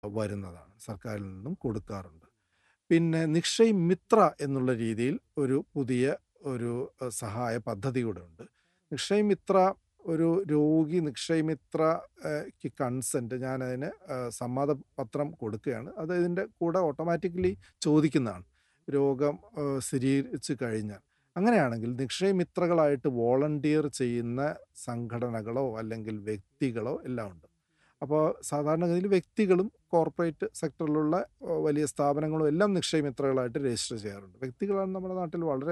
വരുന്നതാണ്. സർക്കാരിൽ നിന്നും കൊടുക്കാറുണ്ട്. പിന്നെ നിക്ഷയ് മിത്ര എന്നുള്ള രീതിയിൽ ഒരു പുതിയ ഒരു ഏഹ്, സഹായ പദ്ധതി കൂടെ ഉണ്ട്. നിക്ഷയ് മിത്ര ഒരു രോഗി നിക്ഷയ് മിത്ര ഏഹ്, ക്ക് കൺസെന്റ് ഞാനതിന് ഏഹ്, സമ്മതപത്രം കൊടുക്കുകയാണ്. അത് ഇതിൻ്റെ കൂടെ ഓട്ടോമാറ്റിക്കലി ചോദിക്കുന്നതാണ്. രോഗം ഏഹ്, സ്ഥിരീകരിച്ച് കഴിഞ്ഞാൽ. അങ്ങനെയാണെങ്കിൽ നിക്ഷയ് മിത്രകളായിട്ട് വോളണ്ടിയർ ചെയ്യുന്ന സംഘടനകളോ അല്ലെങ്കിൽ വ്യക്തികളോ എല്ലാം ഉണ്ട്. അപ്പോൾ സാധാരണഗതിയിൽ വ്യക്തികളും കോർപ്പറേറ്റ് സെക്ടറിലുള്ള ഏഹ്, വലിയ സ്ഥാപനങ്ങളും എല്ലാം നിക്ഷയ് മിത്രകളായിട്ട് രജിസ്റ്റർ ചെയ്യാറുണ്ട്. വ്യക്തികളാണ് നമ്മുടെ നാട്ടിൽ വളരെ